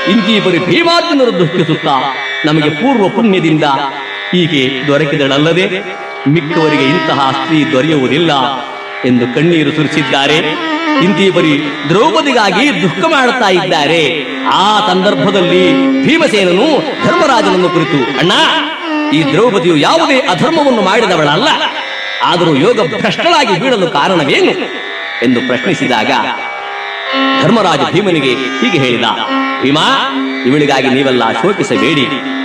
ಇಂತೀಪರಿ ಭೀಮಾರ್ಜುನರು ದುಃಖಿಸುತ್ತಾ ನಮಗೆ ಪೂರ್ವ ಪುಣ್ಯದಿಂದ ಹೀಗೆ ದೊರಕಿದಳಲ್ಲದೆ ಮಿಕ್ಕವರಿಗೆ ಇಂತಹ ಸ್ತ್ರೀ ದೊರೆಯುವುದಿಲ್ಲ ಎಂದು ಕಣ್ಣೀರು ಸುರಿಸಿದ್ದಾರೆ ಇಂತೀಪರಿ ದ್ರೌಪದಿಗಾಗಿ ದುಃಖ ಮಾಡುತ್ತಾ ಇದ್ದಾರೆ ಆ ಸಂದರ್ಭದಲ್ಲಿ ಭೀಮಸೇನನು ಧರ್ಮರಾಜನನ್ನು ಕುರಿತು ಅಣ್ಣ ಈ ದ್ರೌಪದಿಯು ಯಾವುದೇ ಅಧರ್ಮವನ್ನು ಮಾಡಿದವಳಲ್ಲ ಆದರೂ ಯೋಗ ಭ್ರಷ್ಟಳಾಗಿ ಬೀಳಲು ಕಾರಣವೇನು ಎಂದು ಪ್ರಶ್ನಿಸಿದಾಗ ಧರ್ಮರಾಜ ಭೀಮನಿಗೆ ಹೀಗೆ ಹೇಳಿದ ಭೀಮಾ ಇವಳಿಗಾಗಿ ನೀವೆಲ್ಲ ಶೋಕಿಸಬೇಡಿ